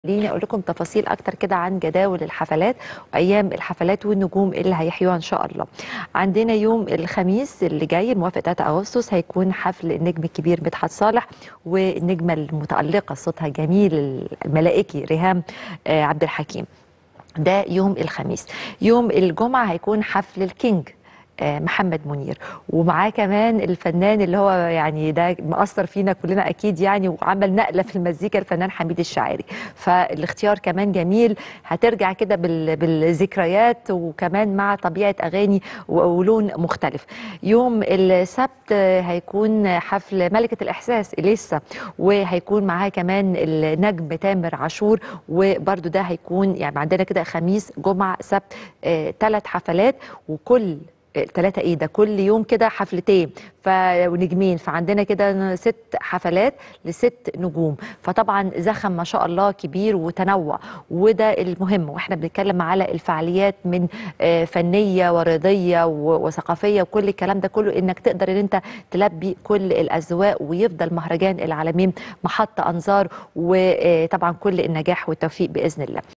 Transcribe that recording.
خليني اقول لكم تفاصيل اكتر كده عن جداول الحفلات وايام الحفلات والنجوم اللي هيحيوها ان شاء الله عندنا يوم الخميس اللي جاي الموافق 3 اغسطس هيكون حفل النجم الكبير مدحت صالح والنجمه المتالقه صوتها جميل الملائكي ريهام آه، عبد الحكيم ده يوم الخميس يوم الجمعه هيكون حفل الكينج آه، محمد منير ومعاه كمان الفنان اللي هو يعني ده مأثر فينا كلنا اكيد يعني وعمل نقله في المزيكا الفنان حميد الشاعري فالاختيار كمان جميل هترجع كده بال- بالذكريات وكمان مع طبيعه اغاني و- ولون مختلف يوم السبت آه، هيكون حفل ملكه الاحساس اليسا وهيكون معاه كمان النجم تامر عاشور وبرده ده هيكون يعني عندنا كده خميس جمعه سبت ثلاث حفلات وكل ثلاثة ايه ده كل يوم كده حفلتين ف ونجمين فعندنا كده ست حفلات لست نجوم فطبعا زخم ما شاء الله كبير وتنوع وده المهم واحنا بنتكلم على الفعاليات من آه، فنيه ورياضيه و- وثقافيه وكل الكلام ده كله انك تقدر ان انت تلبي كل الاذواق ويفضل مهرجان العالمين محط انظار وطبعا كل النجاح والتوفيق باذن الله